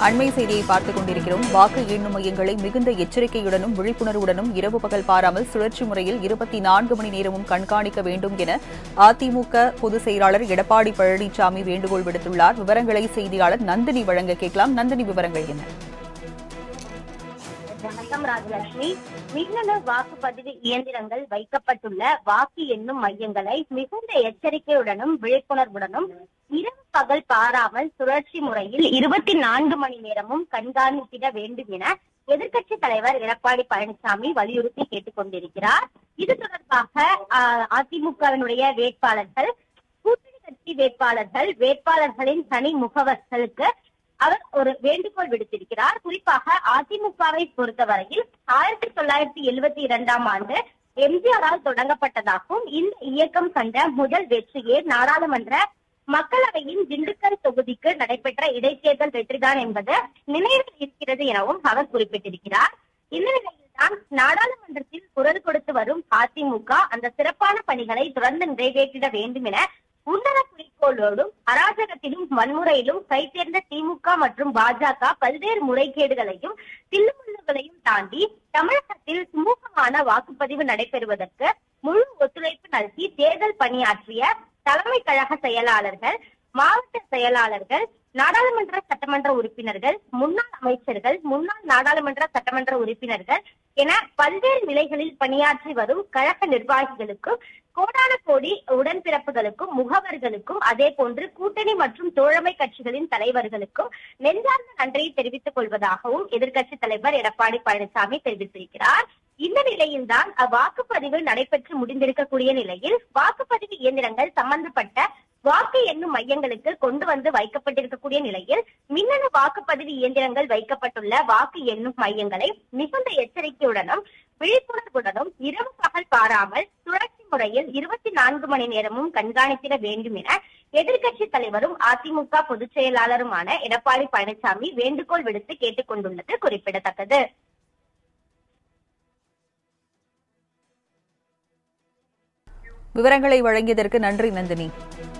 அண்மை செய்தியை பார்த்துக் கொண்டிருக்கிறோம் வாக்கு எண்ணும் மையங்களை மிகுந்த எச்சரிக்கையுடனும் விழிப்புணர்வுடனும் இரவு பகல் பாராமல் சுழற்சி முறையில் இருபத்தி நான்கு மணி நேரமும் கண்காணிக்க வேண்டும் என அதிமுக பொதுச் செயலாளர் எடப்பாடி பழனிசாமி வேண்டுகோள் விடுத்துள்ளார் விவரங்களை செய்தியாளர் நந்தினி வழங்க கேட்கலாம் நந்தினி விவரங்கள் என்ன வணக்கம் ராஜலட்சுமி மின்னணு வாக்குப்பதிவு இயந்திரங்கள் வைக்கப்பட்டுள்ள வாக்கு எண்ணும் மையங்களை மிகுந்த எச்சரிக்கையுடனும் விழிப்புணர்வுடனும் இரவு பகல் பாராமல் சுழற்சி முறையில் இருபத்தி நான்கு மணி நேரமும் கண்காணித்திட வேண்டும் என எதிர்க்கட்சி தலைவர் எடப்பாடி பழனிசாமி வலியுறுத்தி கேட்டுக் கொண்டிருக்கிறார் இது தொடர்பாக ஆஹ், அதிமுகவினுடைய வேட்பாளர்கள் கூட்டணி கட்சி வேட்பாளர்கள் வேட்பாளர்களின் தனி முகவர்களுக்கு அவர் ஒரு வேண்டுகோள் விடுத்திருக்கிறார் குறிப்பாக அதிமுகவை பொறுத்தவரையில் ஆயிரத்தி தொள்ளாயிரத்தி எழுபத்தி இரண்டாம் ஆண்டு எம்ஜிஆரால் தொடங்கப்பட்டதாகவும் இந்த இயக்கம் கண்ட முதல் வெற்றியே நாடாளுமன்ற மக்களவையின் திண்டுக்கல் தொகுதிக்கு நடைபெற்ற இடைத்தேர்தல் வெற்றிதான் என்பது நினைவில் இருக்கிறது எனவும் அவர் குறிப்பிட்டிருக்கிறார் இந்த நிலையில்தான் நாடாளுமன்றத்தில் குரல் கொடுத்து வரும் அதிமுக அந்த சிறப்பான பணிகளை தொடர்ந்து நிறைவேற்றிட வேண்டும் என உன்னத குறிக்கோளோடும் அராஜகத்திலும் வன்முறையிலும் கைதேர்ந்த திமுக மற்றும் பாஜக பல்வேறு முறைகேடுகளையும் தில்லுமுள்ளுகளையும் தாண்டி தமிழகத்தில் சுமூகமான வாக்குப்பதிவு நடைபெறுவதற்கு முழு ஒத்துழைப்பு நல்கி தேர்தல் பணியாற்றிய தலைமை கழக செயலாளர்கள் மாவட்ட செயலாளர்கள் நாடாளுமன்ற சட்டமன்ற உறுப்பினர்கள் முன்னாள் அமைச்சர்கள் முன்னாள் நாடாளுமன்ற சட்டமன்ற உறுப்பினர்கள் என பல்வேறு நிலைகளில் பணியாற்றி வரும் கழக நிர்வாகிகளுக்கும் கோடான கோடி உடன்பிறப்புகளுக்கும் முகவர்களுக்கும் அதே போன்று கூட்டணி மற்றும் தோழமை கட்சிகளின் தலைவர்களுக்கும் நெஞ்சார்ந்த நன்றியை தெரிவித்துக் கொள்வதாகவும் எதிர்க்கட்சி தலைவர் எடப்பாடி பழனிசாமி தெரிவித்திருக்கிறார் இந்த நிலையில்தான் வாக்குப்பதிவு நடைபெற்று முடிந்திருக்கக்கூடிய நிலையில் வாக்குப்பதிவு இயந்திரங்கள் சம்பந்தப்பட்ட வாக்கு எண்ணும் மையங்களுக்கு கொண்டு வந்து வைக்கப்பட்டிருக்கக்கூடிய நிலையில் மின்னணு வாக்குப்பதிவு இயந்திரங்கள் வைக்கப்பட்டுள்ள வாக்கு எண்ணும் மையங்களை மிகுந்த எச்சரிக்கையுடனும் விழிப்புணர்வுடனும் இரவு பகல் பாராமல் சுழற்சி முறையில் இருபத்தி நான்கு மணி நேரமும் கண்காணித்திட வேண்டும் என எதிர்க்கட்சி தலைவரும் அதிமுக பொதுச் செயலாளருமான எடப்பாடி பழனிசாமி வேண்டுகோள் விடுத்து கேட்டுக் கொண்டுள்ளது குறிப்பிடத்தக்கது விவரங்களை வழங்கியதற்கு நன்றி நந்தினி